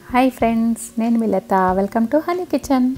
hi friends నేను Milatha welcome to honey kitchen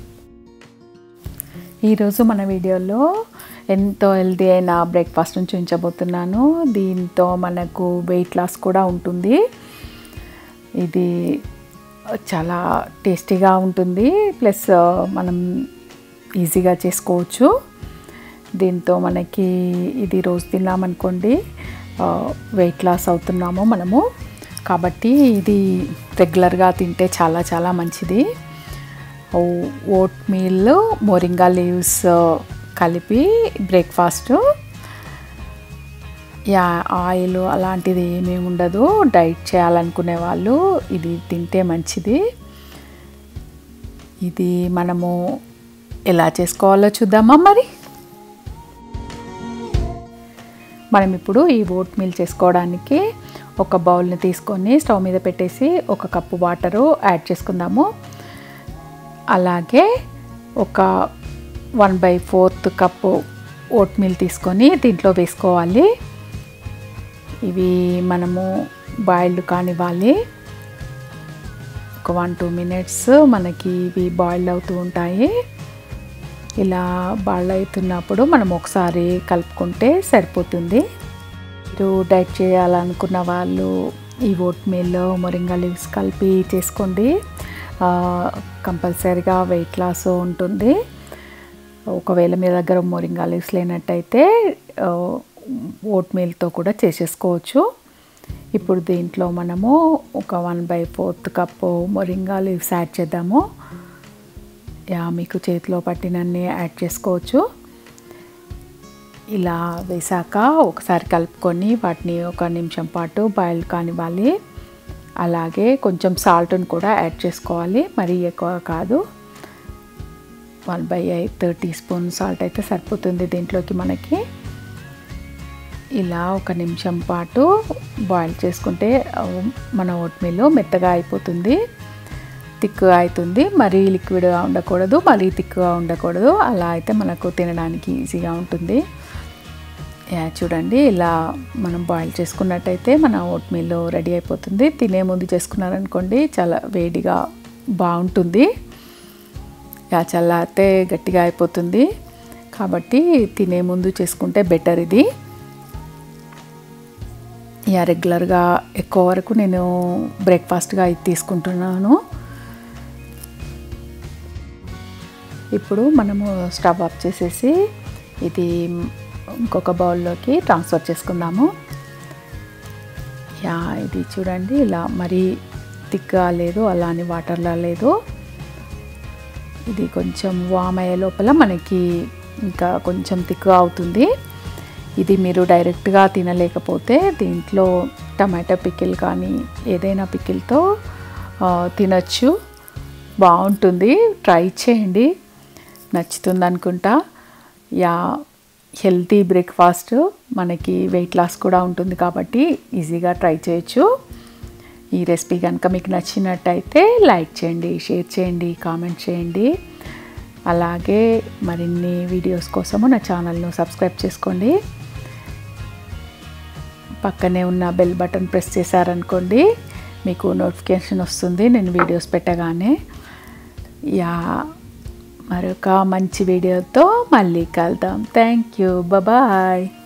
ఈరోజు మన వీడియోలో ఎంతో హెల్తీ అయిన బ్రేక్ఫాస్ట్ని చూపించబోతున్నాను దీంతో మనకు వెయిట్ లాస్ కూడా ఉంటుంది ఇది చాలా టేస్టీగా ఉంటుంది ప్లస్ మనం ఈజీగా చేసుకోవచ్చు దీంతో మనకి ఇది రోజు తిన్నామనుకోండి వెయిట్ లాస్ అవుతున్నాము మనము కాబట్టి ఇది రెగ్యులర్గా తింటే చాలా చాలా మంచిది ఓట్ మీల్ మోరింగా లీవ్స్ కలిపి బ్రేక్ఫాస్ట్ యా ఆయిల్ అలాంటిది ఏమీ ఉండదు డైట్ చేయాలనుకునే వాళ్ళు ఇది తింటే మంచిది ఇది మనము ఎలా చేసుకోవాలో చూద్దామా మరి మనం ఇప్పుడు ఈ ఓట్ మీల్ చేసుకోవడానికి ఒక బౌల్ని తీసుకొని స్టవ్ మీద పెట్టేసి ఒక కప్పు వాటరు యాడ్ చేసుకుందాము అలాగే ఒక one by fourth cup oat meal తీసుకొని దీంట్లో వేసుకోవాలి ఇవి మనము బాయిల్డ్ కానివ్వాలి ఒక వన్ టూ మినిట్స్ మనకి ఇవి బాయిల్డ్ అవుతూ ఉంటాయి ఇలా బాయిల్ అవుతున్నప్పుడు మనం ఒకసారి కలుపుకుంటే సరిపోతుంది మీరు డైట్ చేయాలనుకున్న వాళ్ళు ఈ ఓట్ మీల్ మొరింగా లీవ్స్ కలిపి చేసుకోండి కంపల్సరీగా వెయిట్ లాస్ ఉంటుంది ఒకవేళ మీ దగ్గర మొరింగా లీవ్స్ లేనట్టయితే ఓట్ మీల్తో కూడా చేసేసుకోవచ్చు ఇప్పుడు దీంట్లో మనము ఒక one by fourth cup moringa leaves add చేద్దాము యా మీకు చేతిలో పట్టినన్ని యాడ్ చేసుకోవచ్చు ఇలా వేసాక ఒకసారి కలుపుకొని వాటిని ఒక నిమిషం పాటు బాయిల్ కానివ్వాలి అలాగే కొంచెం సాల్ట్ని కూడా యాడ్ చేసుకోవాలి మరీ ఎక్కువ కాదు one by eighth teaspoon salt అయితే సరిపోతుంది దీంట్లోకి మనకి ఇలా ఒక నిమిషం పాటు బాయిల్ చేసుకుంటే మన ఓట్మీల్ మెత్తగా అయిపోతుంది థిక్గా అవుతుంది మరీ లిక్విడ్గా ఉండకూడదు మరీ థిక్గా ఉండకూడదు అలా అయితే మనకు తినడానికి ఈజీగా ఉంటుంది యా చూడండి ఇలా మనం బాయిల్ చేసుకున్నట్టయితే మన ఓట్ మీల్ రెడీ అయిపోతుంది తినే ముందు చేసుకున్నారనుకోండి చాలా వేడిగా బాగుంటుంది యా చల్లారితే గట్టిగా అయిపోతుంది కాబట్టి తినే ముందు చేసుకుంటే బెటర్ ఇది యా రెగ్యులర్గా ఎక్కువ వరకు నేను బ్రేక్ఫాస్ట్గా ఇది తీసుకుంటున్నాను ఇప్పుడు మనము స్టవ్ ఆఫ్ చేసేసి ఇది ఇంకొక బౌల్లోకి ట్రాన్స్ఫర్ చేసుకుందాము యా ఇది చూడండి ఇలా మరీ థిక్గా లేదు అలా అని వాటర్లా లేదు ఇది కొంచెం వామ్ అయ్యే లోపల మనకి ఇంకా కొంచెం థిక్గా అవుతుంది ఇది మీరు డైరెక్ట్గా తినలేకపోతే దీంట్లో టమాటా పికిల్ కానీ ఏదైనా పికిల్తో తినచ్చు బాగుంటుంది ట్రై చేయండి నచ్చుతుంది అనుకుంటా యా హెల్తీ బ్రేక్ఫాస్ట్ మనకి వెయిట్ లాస్ కూడా ఉంటుంది కాబట్టి ఈజీగా ట్రై చేయొచ్చు ఈ రెసిపీ కనుక మీకు నచ్చినట్టయితే లైక్ చేయండి షేర్ చేయండి కామెంట్ చేయండి అలాగే మరిన్ని వీడియోస్ కోసము నా ఛానల్ను సబ్స్క్రైబ్ చేసుకోండి పక్కనే ఉన్న బెల్ బటన్ ప్రెస్ చేశారనుకోండి మీకు నోటిఫికేషన్ వస్తుంది నేను వీడియోస్ పెట్టగానే యా మరొక మంచి వీడియోతో మళ్ళీ కలుద్దాం థ్యాంక్ యూ బాయ్